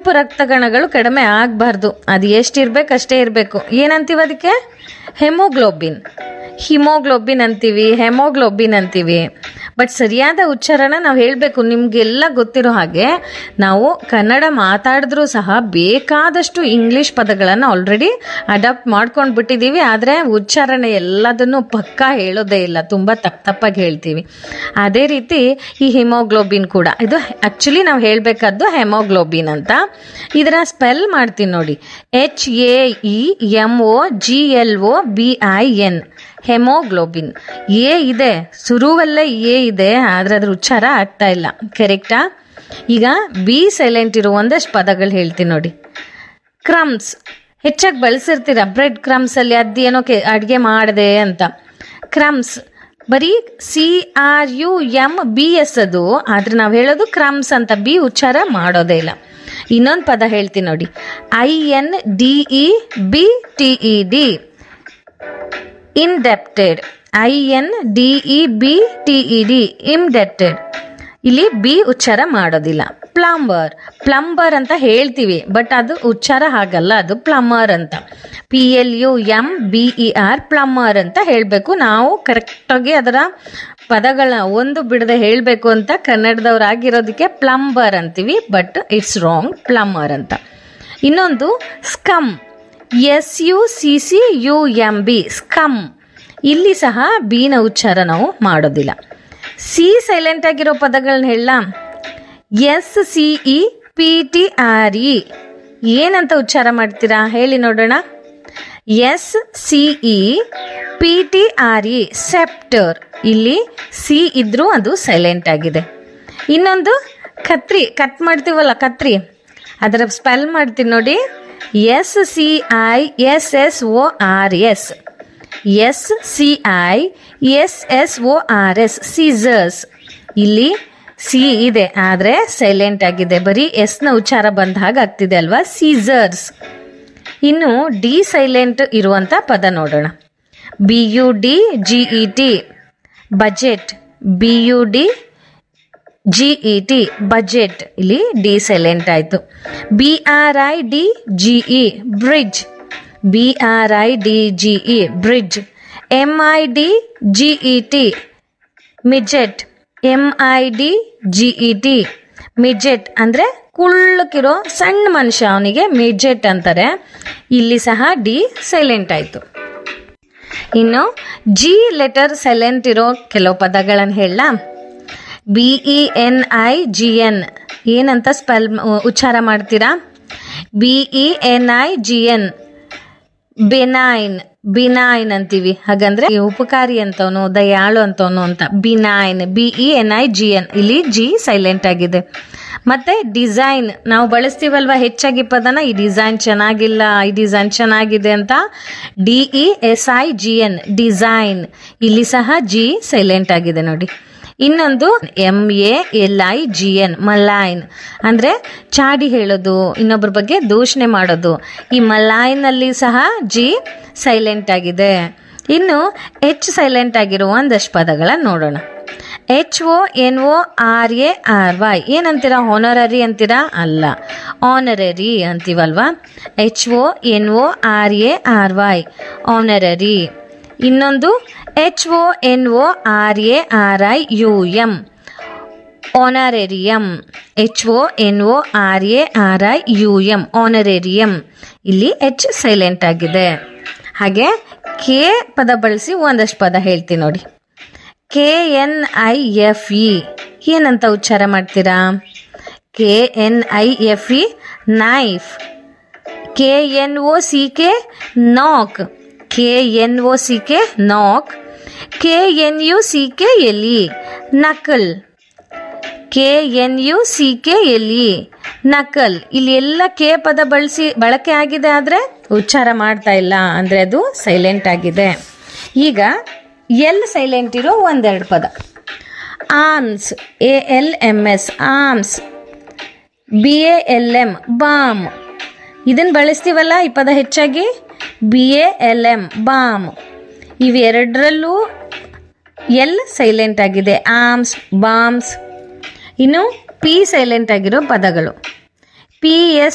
ಕೆಂಪು ರಕ್ತಗಣಗಳು ಕಡಿಮೆ ಆಗಬಾರ್ದು ಅದು ಎಷ್ಟಿರ್ಬೇಕು ಅಷ್ಟೇ ಇರಬೇಕು ಏನಂತೀವಿ ಅದಕ್ಕೆ ಹೆಮೋಗ್ಲೋಬಿನ್ ಹಿಮೋಗ್ಲೋಬಿನ್ ಅಂತೀವಿ ಹೆಮೋಗ್ಲೋಬಿನ್ ಅಂತೀವಿ ಬಟ್ ಸರಿಯಾದ ಉಚ್ಚಾರನ ನಾವು ಹೇಳಬೇಕು ನಿಮಗೆಲ್ಲ ಗೊತ್ತಿರೋ ಹಾಗೆ ನಾವು ಕನ್ನಡ ಮಾತಾಡಿದ್ರೂ ಸಹ ಬೇಕಾದಷ್ಟು ಇಂಗ್ಲೀಷ್ ಪದಗಳನ್ನು ಆಲ್ರೆಡಿ ಅಡಾಪ್ಟ್ ಮಾಡ್ಕೊಂಡು ಬಿಟ್ಟಿದ್ದೀವಿ ಆದರೆ ಉಚ್ಚಾರಣೆ ಎಲ್ಲದನ್ನು ಪಕ್ಕಾ ಹೇಳೋದೇ ಇಲ್ಲ ತುಂಬ ತಪ್ಪು ತಪ್ಪಾಗಿ ಹೇಳ್ತೀವಿ ಅದೇ ರೀತಿ ಈ ಹಿಮೋಗ್ಲೋಬಿನ್ ಕೂಡ ಇದು ಆ್ಯಕ್ಚುಲಿ ನಾವು ಹೇಳಬೇಕಾದ್ದು ಹೆಮೋಗ್ಲೋಬಿನ್ ಅಂತ ಇದರ ಸ್ಪೆಲ್ ಮಾಡ್ತೀನಿ ನೋಡಿ H A E M O G L O B I N haemoglobin A ಇದೆ ಸುರುವಲ್ಲೇ ಎ ಇದೆ ಆದರೆ ಅದ್ರ ಉಚ್ಚಾರ ಆಗ್ತಾ ಇಲ್ಲ ಕರೆಕ್ಟಾ ಈಗ ಬಿ ಸೈಲೆಂಟ್ ಇರೋ ಒಂದಷ್ಟು ಪದಗಳು ಹೇಳ್ತೀನಿ ನೋಡಿ ಕ್ರಮ್ಸ್ ಹೆಚ್ಚಾಗಿ ಬಳಸಿರ್ತೀರ ಬ್ರೆಡ್ ಕ್ರಮ್ಸ್ ಅಲ್ಲಿ ಅದೇನೋ ಕೆ ಅಡುಗೆ ಮಾಡಿದೆ ಅಂತ ಕ್ರಮ್ಸ್ ಬರೀ C R U M B S ಅದು ಆದ್ರೆ ನಾವು ಹೇಳೋದು ಕ್ರಮ್ಸ್ ಅಂತ ಬಿ ಉಚ್ಚಾರ ಮಾಡೋದೇ ಇಲ್ಲ ಇನ್ನೊಂದು ಪದ ಹೇಳ್ತೀನಿ ನೋಡಿ I N D E B T E D indebted I N D E B T E D indebted ಇಲ್ಲಿ ಬಿ ಉಚ್ಚಾರ ಮಾಡೋದಿಲ್ಲ ಪ್ಲಂಬರ್ ಪ್ಲಂಬರ್ ಅಂತ ಹೇಳ್ತೀವಿ ಬಟ್ ಅದು ಉಚ್ಚಾರ ಹಾಗಲ್ಲ ಅದು ಪ್ಲಂಬರ್ ಅಂತ P L U M B E R plumber ಅಂತ ಹೇಳಬೇಕು ನಾವು ಕರೆಕ್ಟಾಗಿ ಅದರ ಪದಗಳ ಒಂದು ಬಿಡದೆ ಹೇಳಬೇಕು ಅಂತ ಕನ್ನಡದವರಾಗಿರೋದಕ್ಕೆ ಪ್ಲಂಬರ್ ಅಂತೀವಿ ಬಟ್ ಇಟ್ಸ್ ರಾಂಗ್ ಪ್ಲಂಬರ್ ಅಂತ ಇನ್ನೊಂದು succumb S U C C U M B succumb ಇಲ್ಲಿ ಸಹ ಬಿನ ಉಚ್ಚಾರ ನಾವು ಮಾಡೋದಿಲ್ಲ ಸಿ ಸೈಲೆಂಟ್ ಆಗಿರೋ ಪದಗಳನ್ನ ಹೇಳ S C E P T R E ಏನಂತ ಉಚ್ಚಾರ ಮಾಡ್ತೀರಾ ಹೇಳಿ ನೋಡೋಣ S C E P T R E sceptre ಇಲ್ಲಿ ಸಿ ಇದ್ರೂ ಅದು ಸೈಲೆಂಟ್ ಆಗಿದೆ ಇನ್ನೊಂದು ಕತ್ರಿ ಕಟ್ ಮಾಡ್ತೀವಲ್ಲ ಕತ್ರಿ ಅದರ ಸ್ಪೆಲ್ ಮಾಡ್ತೀನಿ ನೋಡಿ S C I S S O R S S C I S S O R S scissors ಇಲ್ಲಿ ಸಿ ಇದೆ ಆದರೆ ಸೈಲೆಂಟ್ ಆಗಿದೆ ಬರೀ ಎಸ್ನ ಉಚ್ಚಾರ ಬಂದ ಹಾಗೆ ಆಗ್ತಿದೆ ಅಲ್ವಾ ಸೀಸರ್ಸ್ ಇನ್ನು ಡಿ ಸೈಲೆಂಟ್ ಇರುವಂಥ ಪದ ನೋಡೋಣ B U D G E T budget B U D G E T budget ಇಲ್ಲಿ ಡಿ ಸೈಲೆಂಟ್ ಆಯಿತು B R I D G E bridge B R I D G E bridge M I D G E T midget M I D G E T midget ಅಂದರೆ ಕುಳ್ಳಕ್ಕಿರೋ ಸಣ್ಣ ಮನುಷ್ಯ ಅವನಿಗೆ ಮಿಜೆಟ್ ಅಂತಾರೆ ಇಲ್ಲಿ ಸಹ ಡಿ ಸೈಲೆಂಟ್ ಆಯಿತು ಇನ್ನು ಜಿ ಲೆಟರ್ ಸೈಲೆಂಟ್ ಇರೋ ಕೆಲವು ಪದಗಳನ್ನು ಹೇಳ B E N I G N ಏನಂತ ಸ್ಪೆಲ್ ಉಚ್ಚಾರ ಮಾಡ್ತೀರಾ B E N I G N benign benign ಅಂತೀವಿ ಹಾಗಂದ್ರೆ ಈ ಉಪಕಾರಿ ಅಂತವನು ದಯಾಳು ಅಂತವನು ಅಂತ benign B E N I G N ಇಲ್ಲಿ ಜಿ ಸೈಲೆಂಟ್ ಆಗಿದೆ ಮತ್ತೆ ಡಿಸೈನ್ ನಾವು ಬಳಸ್ತೀವಲ್ವಾ ಹೆಚ್ಚಾಗಿ ಪದನ ಈ ಡಿಸೈನ್ ಚೆನ್ನಾಗಿಲ್ಲ ಈ ಡಿಸೈನ್ ಚೆನ್ನಾಗಿದೆ ಅಂತ D E S I G N design ಇಲ್ಲಿ ಸಹ ಜಿ ಸೈಲೆಂಟ್ ಆಗಿದೆ ನೋಡಿ ಇನ್ನೊಂದು M A L I G N malign ಅಂದರೆ ಚಾಡಿ ಹೇಳೋದು ಇನ್ನೊಬ್ಬರ ಬಗ್ಗೆ ದೂಷಣೆ ಮಾಡೋದು ಈ ಮಲೈನಲ್ಲಿ ಸಹ ಜಿ ಸೈಲೆಂಟ್ ಆಗಿದೆ ಇನ್ನು ಎಚ್ ಸೈಲೆಂಟ್ ಆಗಿರೋ ಒಂದಷ್ಟು ಪದಗಳನ್ನು ನೋಡೋಣ H O N O R A R Y ಏನಂತೀರಾ ಹೊನರರಿ ಅಂತೀರಾ ಅಲ್ಲ ಆನರರಿ ಅಂತೀವಲ್ವಾ H O N O R A R Y honorary ಇನ್ನೊಂದು H O N O R A R I U M honorarium H O N O R A R I U M honorarium ಇಲ್ಲಿ H silent ಆಗಿದೆ ಹಾಗೆ K ಪದ ಬಳಸಿ ಒಂದಷ್ಟು ಪದ ಹೇಳ್ತೀನಿ ನೋಡಿ K N I F E ಏನಂತ ಉಚ್ಚಾರ ಮಾಡ್ತೀರಾ K N I F E knife K N O C K knock K N O C K knock K N U C K L E knuckle K N U C K L E knuckle ಇಲ್ಲಿ ಎಲ್ಲ K ಪದ ಬಳಸಿ ಬಳಕೆ ಆಗಿದೆ ಆದರೆ ಉಚ್ಚಾರ ಮಾಡ್ತಾ ಇಲ್ಲ ಅಂದರೆ ಅದು ಸೈಲೆಂಟ್ ಆಗಿದೆ ಈಗ ಎಲ್ ಸೈಲೆಂಟ್ ಇರೋ ಒಂದೆರಡು ಪದ alms A L M S alms B A L M balm ಇದನ್ನು ಬಳಸ್ತೀವಲ್ಲ ಈ ಪದ ಹೆಚ್ಚಾಗಿ B A L M balm ಇವೆರಡರಲ್ಲೂ ಎಲ್ ಸೈಲೆಂಟ್ ಆಗಿದೆ ಆರ್ಮ್ಸ್ ಬಾಮ್ಸ್ ಇನ್ನು ಪಿ ಸೈಲೆಂಟ್ ಆಗಿರೋ ಪದಗಳು ಪಿ ಎಸ್